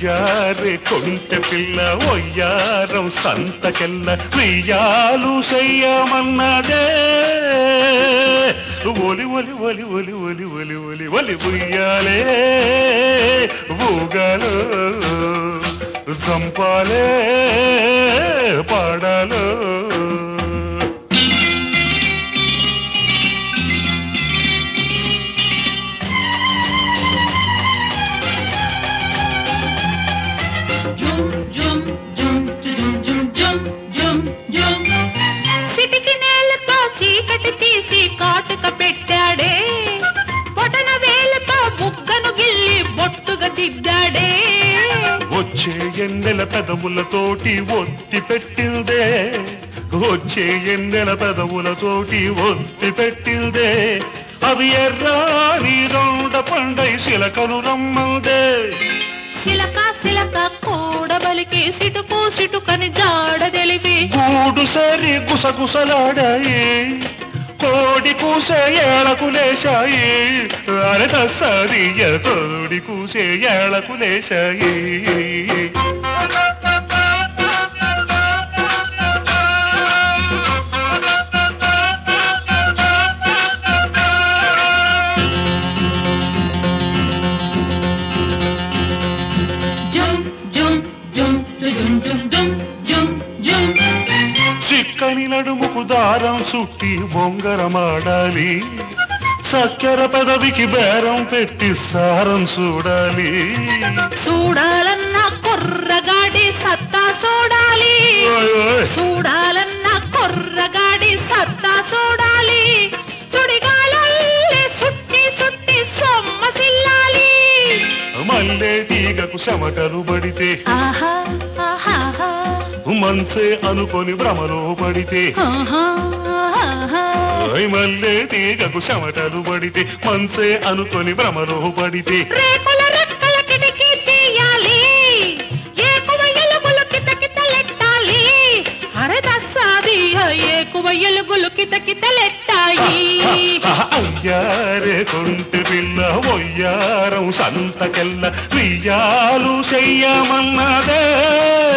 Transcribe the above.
అయ్యారే కొంటె పిల్ల ఒయ్యారం సంతకెల్ల వెయ్యాలు చెయ్యమన్నదే ఒలి ఒలి ఒలి ఒలి ఒలి ఒలి ఒలి ఒలి ఉయ్యాలే ఊగాలు చంపాలే పాడాలు సిటికి నేలతో చీకటి తీసి కాటుక పెట్టాడే బొటన వేలుతో బుగ్గను గిల్లి బొట్టుగా దిద్దాడే వచ్చే ఎన్నెల పెదవులతోటి ఒత్తి పెట్టిందే వచ్చే ఎన్నెల పెదవులతోటి ఒత్తి పెట్టిందే అవి ఎర్రాని రౌండ పండై శిలకను రమ్మందే చిలక చిలక కూడబలికి సిటుకు సిటుకని జాడ తెలిపి గూడు సరి గుసగుసలాడాయి కోడి కూసే ఏళకు లేశాయి అరే తస్సదియ కోడి కూసే ఏళకు లేశాయి జుమ్ జుమ్ జుమ్ జుమ్ జుమ్ జుమ్ జుమ్ జుమ్ చిక్కని నడుముకు దారం చుట్టి బొంగరమాడాలి చక్కెర పెదవికి బేరం పెట్టి సారం చూడాలి చూడాలన్న కుర్రగాడి సత్తా చూడాలి ఓయ్ ఓయ్. చూడాలన్న కుర్రగాడి సత్తా చూడాలి సుడిగాలల్లే సుట్టి సుట్టి సొమ్మసిల్లాలి మల్లె తీగకు చెమటలు పడితే ఆహా ఆహా మంచే అనుకొని భ్రమలో పడితే ఆహా ఆహా ఓయ్ మల్లె తీగకు చెమటలు పడితే మంచే అనుకొని భ్రమలో పడితే రేకుల రెక్కల కిటికీ తీయాలి ఏకువ ఎలుగులు కిత కితలెట్టాలి అరే దస్సాది ఏకువ ఎలుగులు కిత కితలెట్టాయి అయ్యారే కొంటి పిల్ల ఒయ్యారం సంతకెల్ల వియ్యాలు చెయ్యమన్నదే